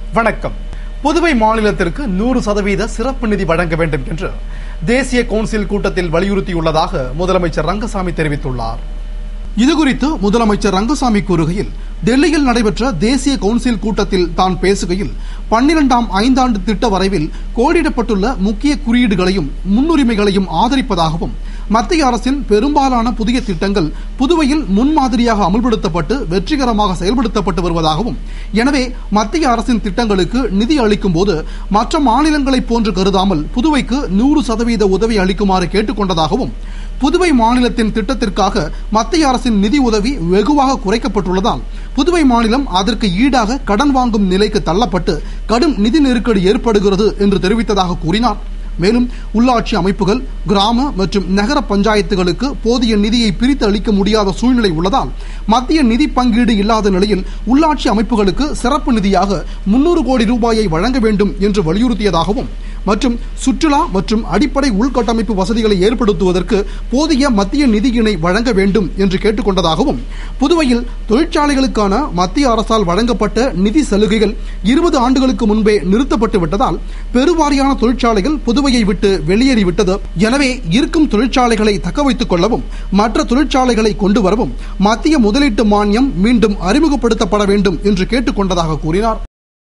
வணக்கம் புதுவை மாநிலத்திற்கு நூறு சதவீத சிறப்பு நிதி வழங்க வேண்டும் என்று தேசிய கவுன்சில் கூட்டத்தில் வலியுறுத்தியுள்ளதாக முதலமைச்சர் ரங்கசாமி தெரிவித்துள்ளார் இதுகுறித்து முதலமைச்சர் ரங்கசாமி கூறுகையில் டெல்லியில் நடைபெற்ற தேசிய கவுன்சில் கூட்டத்தில் தான் பேசுகையில் பன்னிரெண்டாம் ஐந்தாண்டு திட்ட வரைவில் கோடிடப்பட்டுள்ள முக்கிய குறியீடுகளையும் முன்னுரிமைகளையும் ஆதரிப்பதாகவும் மத்திய அரசின் பெரும்பாலான புதிய திட்டங்கள் புதுவையில் முன்மாதிரியாக அமல்படுத்தப்பட்டு வெற்றிகரமாக செயல்படுத்தப்பட்டு வருவதாகவும் எனவே மத்திய அரசின் திட்டங்களுக்கு நிதி அளிக்கும் போது மற்ற மாநிலங்களைப் போன்று கருதாமல் புதுவைக்கு நூறு சதவீத உதவி அளிக்குமாறு கேட்டுக்கொண்டதாகவும் புதுவை மாநிலத்தின் திட்டத்திற்காக மத்திய அரசின் நிதி உதவி வெகுவாக குறைக்கப்பட்டுள்ளதால் புதுவை மாநிலம் அதற்கு ஈடாக கடன் வாங்கும் நிலைக்கு தள்ளப்பட்டு கடும் நிதி நெருக்கடி ஏற்படுகிறது என்று தெரிவித்ததாக கூறினார் மேலும் உள்ளாட்சி அமைப்புகள் கிராம மற்றும் நகர பஞ்சாயத்துகளுக்கு போதிய நிதியை பிரித்து அளிக்க முடியாத சூழ்நிலை உள்ளதால் மத்திய நிதி பங்கீடு இல்லாத நிலையில் உள்ளாட்சி அமைப்புகளுக்கு சிறப்பு நிதியாக முன்னூறு கோடி ரூபாயை வழங்க வேண்டும் என்று வலியுறுத்தியதாகவும் மற்றும் சுற்றுலா மற்றும் அடிப்படை உள்கட்டமைப்பு வசதிகளை ஏற்படுத்துவதற்கு போதிய மத்திய நிதியினை வழங்க வேண்டும் என்று கேட்டுக்கொண்டதாகவும் புதுவையில் தொழிற்சாலைகளுக்கான மத்திய அரசால் வழங்கப்பட்ட நிதி சலுகைகள் இருபது ஆண்டுகளுக்கு முன்பே நிறுத்தப்பட்டு விட்டதால் பெருவாரியான தொழிற்சாலைகள் புதுவையை விட்டு வெளியேறிவிட்டது எனவே இருக்கும் தொழிற்சாலைகளை தக்க வைத்துக் கொள்ளவும் மற்ற தொழிற்சாலைகளை கொண்டு வரவும் மத்திய முதலீட்டு மானியம் மீண்டும் அறிமுகப்படுத்தப்பட வேண்டும் என்று கேட்டுக்கொண்டதாக கூறினார்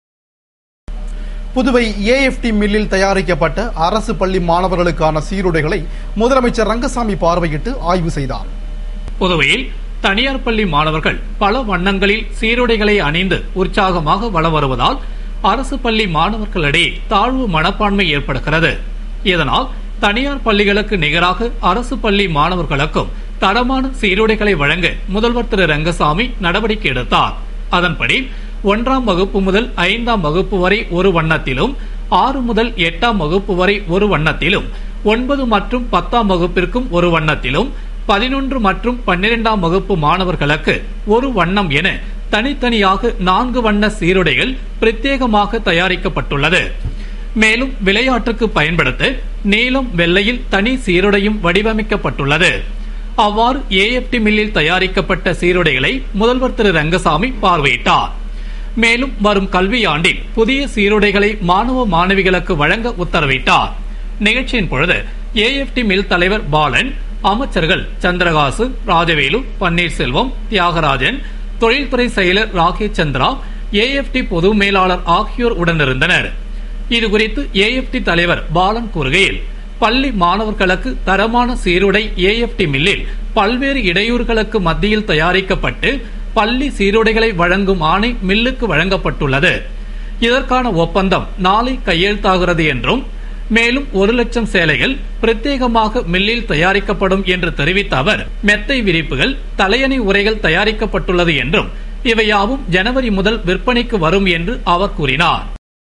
புதுவை ஏஎஃப்டி மில்லில் தயாரிக்கப்பட்ட அரசு பள்ளி மாணவர்களுக்கான சீருடைகளை முதலமைச்சர் ரங்கசாமி பார்வையிட்டு ஆய்வு செய்தார் புதுவையில் தனியார் பள்ளி மாணவர்கள் பல வண்ணங்களில் சீருடைகளை அணிந்து உற்சாகமாக வலம் வருவதால் அரசு பள்ளி மாணவர்களிடையே தாழ்வு மனப்பான்மை ஏற்படுகிறது இதனால் தனியார் பள்ளிகளுக்கு நிகராக அரசு பள்ளி மாணவர்களுக்கும் தரமான சீருடைகளை வழங்க முதல்வர் திரு ரங்கசாமி நடவடிக்கை எடுத்தார் அதன்படி ஒன்றாம் வகுப்பு முதல் ஐந்தாம் வகுப்பு வரை ஒரு வண்ணத்திலும் ஆறு முதல் எட்டாம் வகுப்பு வரை ஒரு வண்ணத்திலும் ஒன்பது மற்றும் பத்தாம் வகுப்பிற்கும் ஒரு வண்ணத்திலும் பதினொன்று மற்றும் பன்னிரெண்டாம் வகுப்பு மாணவர்களுக்கு ஒரு வண்ணம் என தனித்தனியாக நான்கு வண்ண சீருடைகள் பிரத்யேகமாக தயாரிக்கப்பட்டுள்ளது மேலும் விளையாட்டுக்கு பயன்படுத்த நீலம் வெள்ளையில் தனி சீருடையும் வடிவமைக்கப்பட்டுள்ளது அவ்வாறு ஏஎப்டி மில்லில் தயாரிக்கப்பட்ட சீருடைகளை முதல்வர் திரு ரங்கசாமி பார்வையிட்டார் மேலும் வரும் கல்வியாண்டில் புதிய சீருடைகளை மாணவ மாணவிகளுக்கு வழங்க உத்தரவிட்டார் நிகழ்ச்சியின் பொழுது ஏஎப்டி மில் தலைவர் பாலன் அமைச்சர்கள் சந்திரகாசு ராஜவேலு பன்னீர்செல்வம் தியாகராஜன் தொழில்துறை செயலர் ராகேஷ் சந்திரா ஏஎப்டி பொது மேலாளர் ஆகியோர் உடனிருந்தனர் இதுகுறித்து ஏஎப்டி தலைவர் பாலன் கூறுகையில் பள்ளி மாணவர்களுக்கு தரமான சீருடை ஏஎப்டி மில்லில் பல்வேறு இடையூறுகளுக்கு மத்தியில் தயாரிக்கப்பட்டு பள்ளி சீருடைகளை வழங்கும் ஆணை மில்லுக்கு வழங்கப்பட்டுள்ளது இதற்கான ஒப்பந்தம் நாளை கையெழுத்தாகிறது என்றும் மேலும் ஒரு லட்சம் சேலைகள் பிரத்யேகமாக மில்லில் தயாரிக்கப்படும் என்று தெரிவித்த அவர் மெத்தை விரிப்புகள் தலையணை உரைகள் தயாரிக்கப்பட்டுள்ளது என்றும் இவையாவும் ஜனவரி முதல் விற்பனைக்கு வரும் என்று அவர் கூறினார்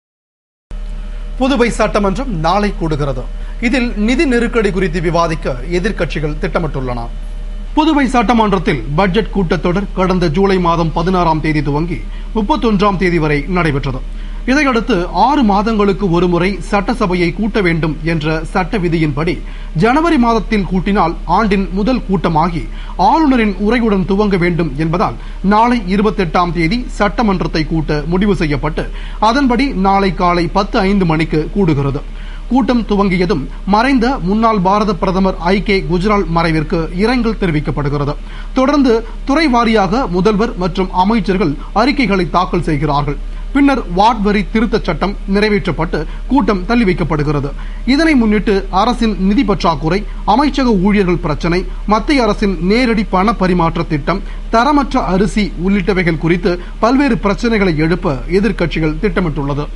புதுவை சட்டமன்றம் நாளை கூடுகிறது இதில் நிதி நெருக்கடி குறித்து விவாதிக்க எதிர்க்கட்சிகள் திட்டமிட்டுள்ளன புதுவை சட்டமன்றத்தில் பட்ஜெட் கூட்டத்தொடர் கடந்த ஜூலை மாதம் பதினாறாம் தேதி துவங்கி முப்பத்தொன்றாம் தேதி வரை நடைபெற்றது இதையடுத்து ஆறு மாதங்களுக்கு ஒருமுறை சட்டசபையை கூட்ட வேண்டும் என்ற சட்ட விதியின்படி ஜனவரி மாதத்தில் கூட்டினால் ஆண்டின் முதல் கூட்டமாகி ஆளுநரின் உரையுடன் துவங்க வேண்டும் என்பதால் நாளை இருபத்தெட்டாம் தேதி சட்டமன்றத்தை கூட்ட முடிவு செய்யப்பட்டு அதன்படி நாளை காலை பத்து ஐந்து மணிக்கு கூடுகிறது கூட்டம் துவங்கியதும் மறைந்த முன்னாள் பாரத பிரதமர் ஐ கே குஜ்ரால் மறைவிற்கு இரங்கல் தெரிவிக்கப்படுகிறது தொடர்ந்து துறை வாரியாக முதல்வர் மற்றும் அமைச்சர்கள் அறிக்கைகளை தாக்கல் செய்கிறார்கள் பின்னர் வார்ட் வரி திருத்தச் சட்டம் நிறைவேற்றப்பட்டு கூட்டம் தள்ளி வைக்கப்படுகிறது இதனை முன்னிட்டு அரசின் நிதி பற்றாக்குறை அமைச்சக ஊழியர்கள் பிரச்சினை மத்திய அரசின் நேரடி பண பரிமாற்ற திட்டம் தரமற்ற அரிசி உள்ளிட்டவைகள் குறித்து பல்வேறு பிரச்சனைகளை எழுப்ப எதிர்க்கட்சிகள் திட்டமிட்டுள்ளது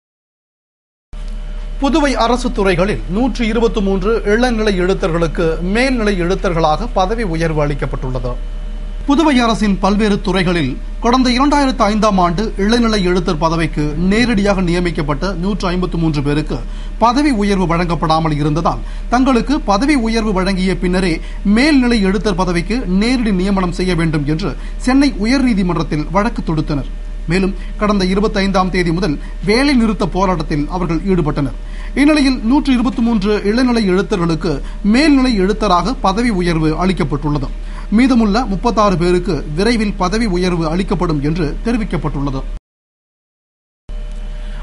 புதுவை அரசு துறைகளில் நூற்று இருபத்தி மூன்று இளநிலை எழுத்தர்களுக்கு மேல்நிலை எழுத்தர்களாக பதவி உயர்வு அளிக்கப்பட்டுள்ளது புதுவை அரசின் பல்வேறு துறைகளில் கடந்த இரண்டாயிரத்து ஐந்தாம் ஆண்டு இளநிலை எழுத்தர் பதவிக்கு நேரடியாக நியமிக்கப்பட்ட நூற்று ஐம்பத்து மூன்று பேருக்கு பதவி உயர்வு வழங்கப்படாமல் இருந்ததால் தங்களுக்கு பதவி உயர்வு வழங்கிய பின்னரே மேல்நிலை எழுத்தர் பதவிக்கு நேரடி நியமனம் செய்ய வேண்டும் என்று சென்னை உயர்நீதிமன்றத்தில் வழக்கு தொடுத்தனர் மேலும் கடந்த இருபத்தி ஐந்தாம் தேதி முதல் வேலை நிறுத்த போராட்டத்தில் அவர்கள் ஈடுபட்டனர் இந்நிலையில் நூற்று இருபத்தி மூன்று இளநிலை எழுத்தர்களுக்கு மேல்நிலை எழுத்தராக பதவி உயர்வு அளிக்கப்பட்டுள்ளது மீதமுள்ள முப்பத்தாறு பேருக்கு விரைவில் பதவி உயர்வு அளிக்கப்படும் என்று தெரிவிக்கப்பட்டுள்ளது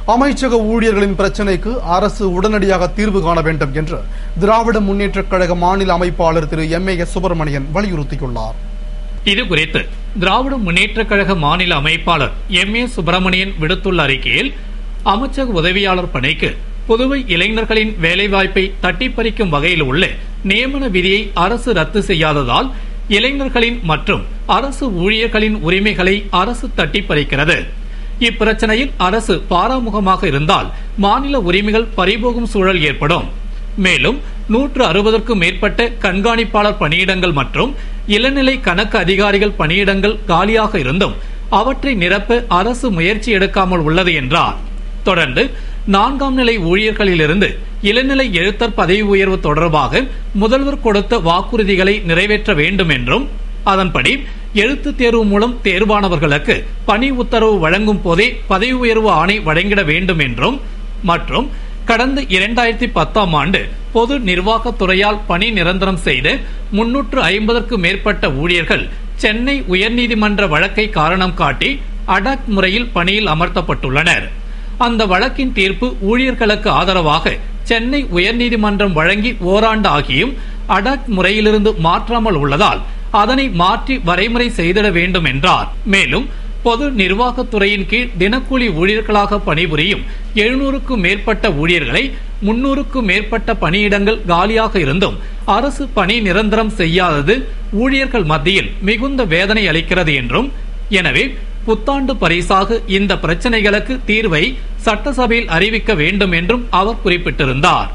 அமைச்சக ஊழியர்களின் பிரச்சினைக்கு அரசு உடனடியாக தீர்வு காண வேண்டும் என்று திராவிட முன்னேற்றக் கழக மாநில அமைப்பாளர் திரு எம் ஏ எஸ் சுப்பிரமணியன் வலியுறுத்தியுள்ளார் இது குறித்து திராவிட முன்னேற்றக் கழக மாநில அமைப்பாளர் எம் ஏ சுப்பிரமணியன் விடுத்துள்ள அறிக்கையில் அமைச்சக உதவியாளர் பணிக்கு புதுவை இளைஞர்களின் வேலைவாய்ப்பை தட்டி பறிக்கும் வகையில் உள்ள நியமன விதியை அரசு ரத்து செய்யாததால் இளைஞர்களின் மற்றும் அரசு ஊழியர்களின் உரிமைகளை அரசு தட்டி பறிக்கிறது இப்பிரச்சனையில் அரசு பாராமுகமாக இருந்தால் மாநில உரிமைகள் பறிபோகும் சூழல் ஏற்படும் மேலும் நூற்று அறுபதற்கும் மேற்பட்ட கண்காணிப்பாளர் பணியிடங்கள் மற்றும் இளநிலை கணக்கு அதிகாரிகள் பணியிடங்கள் காலியாக இருந்தும் அவற்றை நிரப்ப அரசு முயற்சி எடுக்காமல் உள்ளது என்றார் தொடர்ந்து நான்காம் நிலை ஊழியர்களிலிருந்து இளநிலை எழுத்தர் பதவி உயர்வு தொடர்பாக முதல்வர் கொடுத்த வாக்குறுதிகளை நிறைவேற்ற வேண்டும் என்றும் அதன்படி எழுத்து தேர்வு மூலம் தேர்வானவர்களுக்கு பணி உத்தரவு வழங்கும் போதே பதவி உயர்வு ஆணை வழங்கிட வேண்டும் என்றும் மற்றும் கடந்த இரண்டாயிரத்தி பத்தாம் ஆண்டு பொது நிர்வாகத்துறையால் பணி நிரந்தரம் செய்த முன்னூற்று ஐம்பதற்கு மேற்பட்ட ஊழியர்கள் சென்னை உயர்நீதிமன்ற வழக்கை காரணம் காட்டி அடாக் முறையில் பணியில் அமர்த்தப்பட்டுள்ளனர் அந்த வழக்கின் தீர்ப்பு ஊழியர்களுக்கு ஆதரவாக சென்னை உயர்நீதிமன்றம் வழங்கி ஓராண்டு ஆகியும் அடாக் முறையிலிருந்து மாற்றாமல் உள்ளதால் அதனை மாற்றி வரைமுறை செய்திட வேண்டும் என்றார் மேலும் பொது நிர்வாகத்துறையின் கீழ் தினக்கூலி ஊழியர்களாக பணிபுரியும் எழுநூறுக்கும் மேற்பட்ட ஊழியர்களை முன்னூறுக்கும் மேற்பட்ட பணியிடங்கள் காலியாக இருந்தும் அரசு பணி நிரந்தரம் செய்யாதது ஊழியர்கள் மத்தியில் மிகுந்த வேதனை அளிக்கிறது என்றும் எனவே புத்தாண்டு பரிசாக இந்த பிரச்சனைகளுக்கு தீர்வை சட்டசபையில் அறிவிக்க வேண்டும் என்றும் அவர் குறிப்பிட்டிருந்தார்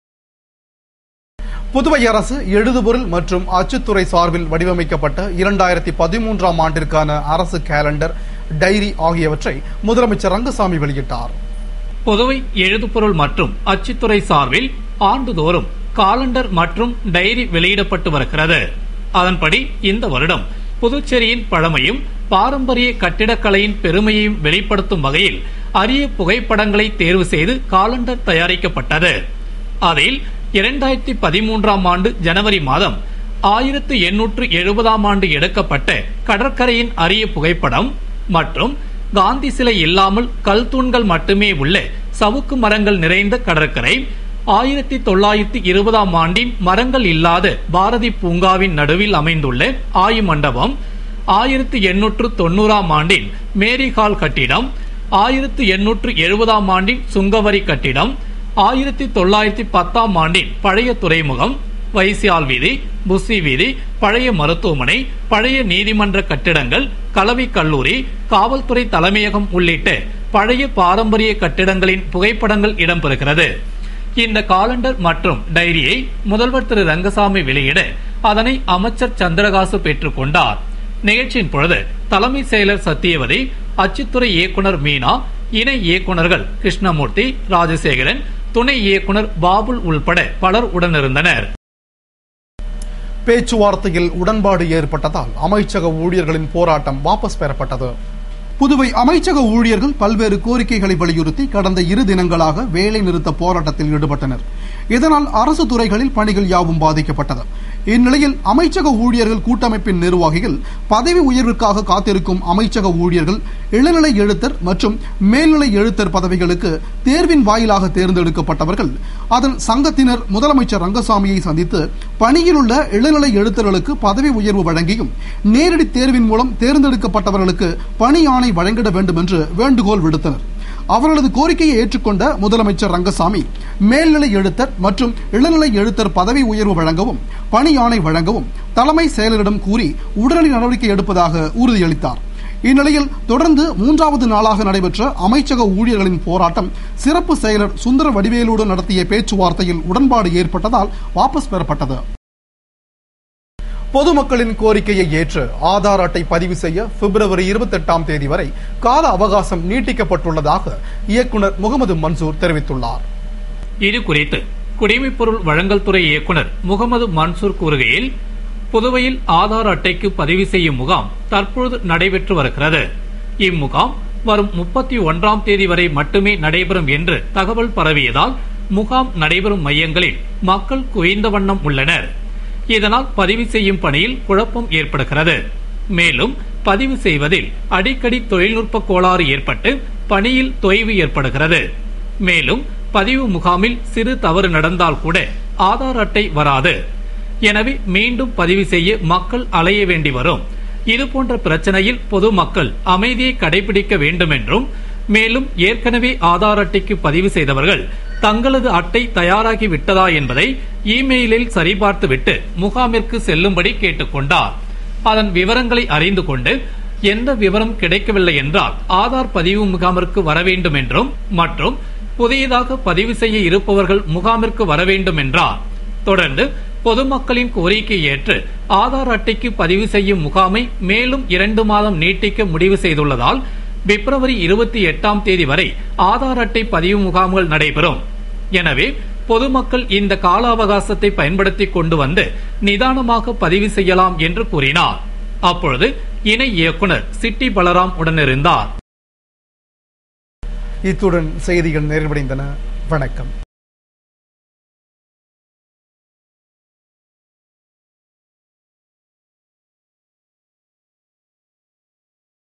புதுவை அரசு எழுதுபொருள் மற்றும் அச்சுத்துறை சார்பில் வடிவமைக்கப்பட்ட இரண்டாயிரத்தி பதிமூன்றாம் ஆண்டிற்கான அரசு கேலண்டர் டைரி ஆகியவற்றை முதலமைச்சர் ரங்கசாமி வெளியிட்டார் புதுவை எழுதுபொருள் மற்றும் அச்சுத்துறை சார்பில் ஆண்டுதோறும் காலண்டர் மற்றும் டைரி வெளியிடப்பட்டு வருகிறது அதன்படி இந்த வருடம் புதுச்சேரியின் பழமையும் பாரம்பரிய கட்டிடக்கலையின் பெருமையையும் வெளிப்படுத்தும் வகையில் அரிய புகைப்படங்களை தேர்வு செய்து காலண்டர் தயாரிக்கப்பட்டது அதில் இரண்டாயிரத்தி பதிமூன்றாம் ஆண்டு ஜனவரி மாதம் ஆயிரத்து எண்ணூற்று எழுபதாம் ஆண்டு எடுக்கப்பட்ட கடற்கரையின் அரிய புகைப்படம் மற்றும் காந்தி சிலை இல்லாமல் கல் தூண்கள் மட்டுமே உள்ள சவுக்கு மரங்கள் நிறைந்த கடற்கரை ஆயிரத்தி தொள்ளாயிரத்தி இருபதாம் ஆண்டின் மரங்கள் இல்லாத பாரதி பூங்காவின் நடுவில் அமைந்துள்ள ஆயு மண்டபம் ஆயிரத்தி எண்ணூற்று தொண்ணூறாம் ஆண்டின் மேரி ஹால் கட்டிடம் ஆயிரத்தி எண்ணூற்று எழுபதாம் ஆண்டின் சுங்கவரி கட்டிடம் ஆயிரத்தி தொள்ளாயிரத்தி பத்தாம் ஆண்டின் பழைய துறைமுகம் வைசியால் வீதி புசி வீதி பழைய மருத்துவமனை பழைய நீதிமன்ற கட்டிடங்கள் கலவி கல்லூரி காவல்துறை தலைமையகம் உள்ளிட்ட பழைய பாரம்பரிய கட்டிடங்களின் புகைப்படங்கள் இடம்பெறுகிறது இந்த காலண்டர் மற்றும் டைரியை முதல்வர் திரு ரங்கசாமி வெளியிட அதனை அமைச்சர் சந்திரகாசு பெற்றுக் கொண்டார் நிகழ்ச்சியின் பொழுது தலைமை செயலர் சத்தியவதி அச்சுத்துறை இயக்குனர் மீனா இணை இயக்குனர்கள் கிருஷ்ணமூர்த்தி ராஜசேகரன் துணை இயக்குனர் பாபுல் உள்பட பலர் உடனிருந்தனர் பேச்சுவார்த்தையில் உடன்பாடு ஏற்பட்டதால் அமைச்சக ஊழியர்களின் போராட்டம் வாபஸ் பெறப்பட்டது புதுவை அமைச்சக ஊழியர்கள் பல்வேறு கோரிக்கைகளை வலியுறுத்தி கடந்த இரு தினங்களாக வேலை நிறுத்த போராட்டத்தில் ஈடுபட்டனர் இதனால் அரசு துறைகளில் பணிகள் யாவும் பாதிக்கப்பட்டது இந்நிலையில் அமைச்சக ஊழியர்கள் கூட்டமைப்பின் நிர்வாகிகள் பதவி உயர்வுக்காக காத்திருக்கும் அமைச்சக ஊழியர்கள் இளநிலை எழுத்தர் மற்றும் மேல்நிலை எழுத்தர் பதவிகளுக்கு தேர்வின் வாயிலாக தேர்ந்தெடுக்கப்பட்டவர்கள் அதன் சங்கத்தினர் முதலமைச்சர் ரங்கசாமியை சந்தித்து பணியில் உள்ள இளநிலை எழுத்தர்களுக்கு பதவி உயர்வு வழங்கியும் நேரடி தேர்வின் மூலம் தேர்ந்தெடுக்கப்பட்டவர்களுக்கு பணி ஆணை வழங்கிட வேண்டும் என்று வேண்டுகோள் விடுத்தனர் அவர்களது கோரிக்கையை ஏற்றுக்கொண்ட முதலமைச்சர் ரங்கசாமி மேல்நிலை எழுத்தர் மற்றும் இளநிலை எழுத்தர் பதவி உயர்வு வழங்கவும் பணி ஆணை வழங்கவும் தலைமை செயலரிடம் கூறி உடனடி நடவடிக்கை எடுப்பதாக உறுதியளித்தார் இந்நிலையில் தொடர்ந்து மூன்றாவது நாளாக நடைபெற்ற அமைச்சக ஊழியர்களின் போராட்டம் சிறப்பு செயலர் சுந்தர வடிவேலோடு நடத்திய பேச்சுவார்த்தையில் உடன்பாடு ஏற்பட்டதால் வாபஸ் பெறப்பட்டது பொதுமக்களின் கோரிக்கையை ஏற்று ஆதார் அட்டை பதிவு செய்ய பிப்ரவரி இருபத்தி எட்டாம் தேதி வரை கால அவகாசம் நீட்டிக்கப்பட்டுள்ளதாக இயக்குனர் முகமது மன்சூர் தெரிவித்துள்ளார் இது குறித்து குடிமைப்பொருள் வழங்கல் துறை இயக்குனர் முகமது மன்சூர் கூறுகையில் புதுவையில் ஆதார் அட்டைக்கு பதிவு செய்யும் முகாம் தற்பொழுது நடைபெற்று வருகிறது இம்முகாம் வரும் முப்பத்தி ஒன்றாம் தேதி வரை மட்டுமே நடைபெறும் என்று தகவல் பரவியதால் முகாம் நடைபெறும் மையங்களில் மக்கள் குவிந்த வண்ணம் உள்ளனர் இதனால் பதிவு செய்யும் பணியில் குழப்பம் ஏற்படுகிறது மேலும் பதிவு செய்வதில் அடிக்கடி தொழில்நுட்ப கோளாறு ஏற்பட்டு பணியில் தொய்வு ஏற்படுகிறது மேலும் பதிவு முகாமில் சிறு தவறு நடந்தால் கூட ஆதார் அட்டை வராது எனவே மீண்டும் பதிவு செய்ய மக்கள் அலைய வேண்டி வரும் இதுபோன்ற பிரச்சனையில் பொதுமக்கள் அமைதியை கடைபிடிக்க வேண்டும் என்றும் மேலும் ஏற்கனவே ஆதார் அட்டைக்கு பதிவு செய்தவர்கள் தங்களது அட்டை தயாராகி விட்டதா என்பதை இமெயிலில் சரிபார்த்துவிட்டு முகாமிற்கு செல்லும்படி கேட்டுக்கொண்டார் அதன் விவரங்களை அறிந்து கொண்டு எந்த விவரம் கிடைக்கவில்லை என்றால் ஆதார் பதிவு முகாமிற்கு வர வேண்டும் என்றும் மற்றும் புதியதாக பதிவு செய்ய இருப்பவர்கள் முகாமிற்கு வர வேண்டும் என்றார் தொடர்ந்து பொதுமக்களின் கோரிக்கை ஏற்று ஆதார் அட்டைக்கு பதிவு செய்யும் முகாமை மேலும் இரண்டு மாதம் நீட்டிக்க முடிவு செய்துள்ளதால் பிப்ரவரி இருபத்தி எட்டாம் தேதி வரை ஆதார் அட்டை பதிவு முகாம்கள் நடைபெறும் எனவே பொதுமக்கள் இந்த கால அவகாசத்தை பயன்படுத்திக் கொண்டு வந்து நிதானமாக பதிவு செய்யலாம் என்று கூறினார் அப்பொழுது இணை இயக்குனர் சிட்டி பலராம் உடனிருந்தார் இத்துடன் செய்திகள் நிறைவடைந்தன வணக்கம்